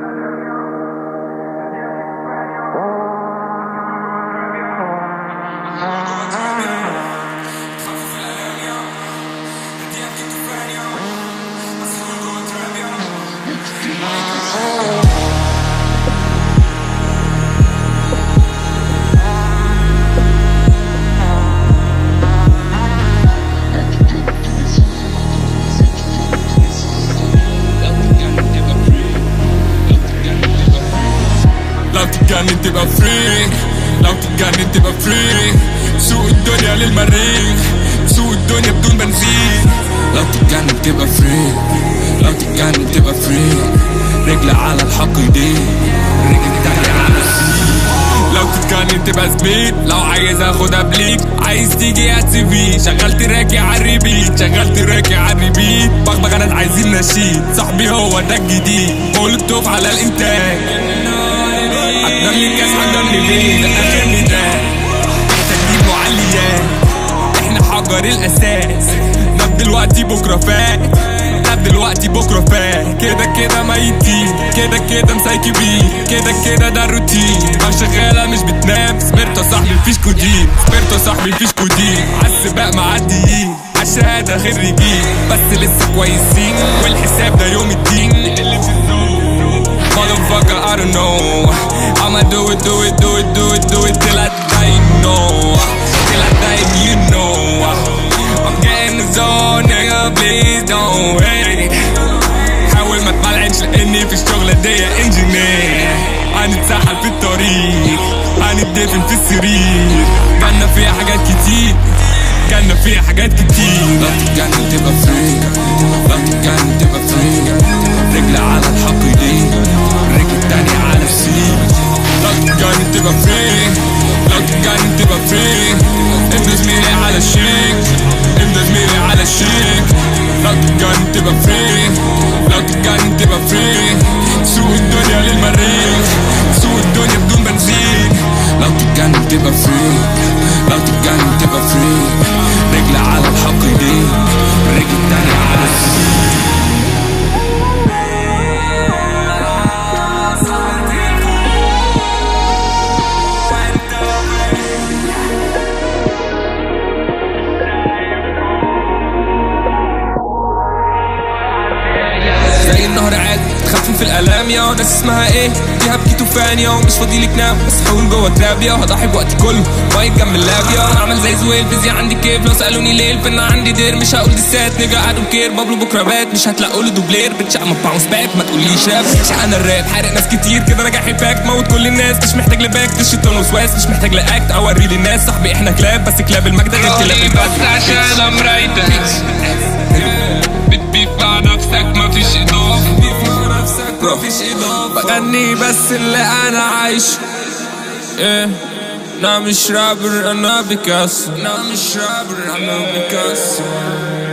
لو تتجنن تبقى فري لو تتجنن تبقى فري سوق الدنيا للمريخ سوق الدنيا بدون بنزين لو تتجنن تبقى فري لو تتجنن تبقى فري رجل على الحق ايديه رجل تانية على السين لو تتجنن تبقى زميل لو عايز اخدها بليك عايز تيجي هات سي في شغلت راكي على الريبيت شغلت راكي على الريبيت بغبغ انا عايزين نشيد صاحبي هو ده الجديد قلت على الانتاج حضرني كاس حضرني بيت اخرني ده تجديد معليات احنا حجر الاساس نب دلوقتي بكره فات نب دلوقتي بكره فات كده كده ميتين كده كده مسايكبين كده كده ده الروتين ما شغاله مش بتنام سبرتو صاحبي مفيش كودين سبرتو صاحبي مفيش كودين عالسباق معديين عالشهادة خريجين بس لسه كويسين والحساب ده يوم الدين اللي في الزون Motherfucker, I don't know. I'ma do it, do it, do it, do it, do it till I die, no. Till I die, you know. I'm getting the zone, nigga, please don't wait. حاول ما تملعنش لاني في الشغلة دي انجينير هنتسحل في الطريق هنتدفن في السرير جالنا فيها حاجات كتير جالنا فيها حاجات كتير لو تتجنن تبقى فري لو تتجنن تبقى فري رجل على الحق ايدين رجل تانية على السين لو تتجنن تبقى فري لو تتجنن تبقى فري انت زميلي على الشيك انت زميلي على الشيك لو تتجنن تبقى فري لو تتجنن تبقى فري سوق الدنيا للمريخ سوق الدنيا بدون بنزين لو تتجنن تبقى فري لو تتجنن تبقى فري رجل على الحق ايدين رجل تانية على السين زي النهر عادي تخفف الالام يا ناس اسمها ايه فيها بكيتو فان يا ومش فاضي لك نام مسحول جوه تراب يا هضحي بوقتي كله وايد جنب اللاب يا اعمل زي زويل فيزياء عندي كيف لو سالوني ليه الفن عندي دير مش هقول دسات نيجا ادو كير بابلو بكره بات مش هتلاقوا له دوبلير بتش اما باونس باك ما تقوليش راب انا الراب حارق ناس كتير كده راجع حباك موت كل الناس مش محتاج لباك تشيطان وسواس مش محتاج لاكت اوري للناس صاحبي احنا كلاب بس كلاب المجد غير كلاب بس البدر عشان امريتك بتبيف مع نفسك مفيش اضافه بغني بس اللي انا عايش ايه انا مش رابر انا بيكاسو انا مش رابر انا بيكاسو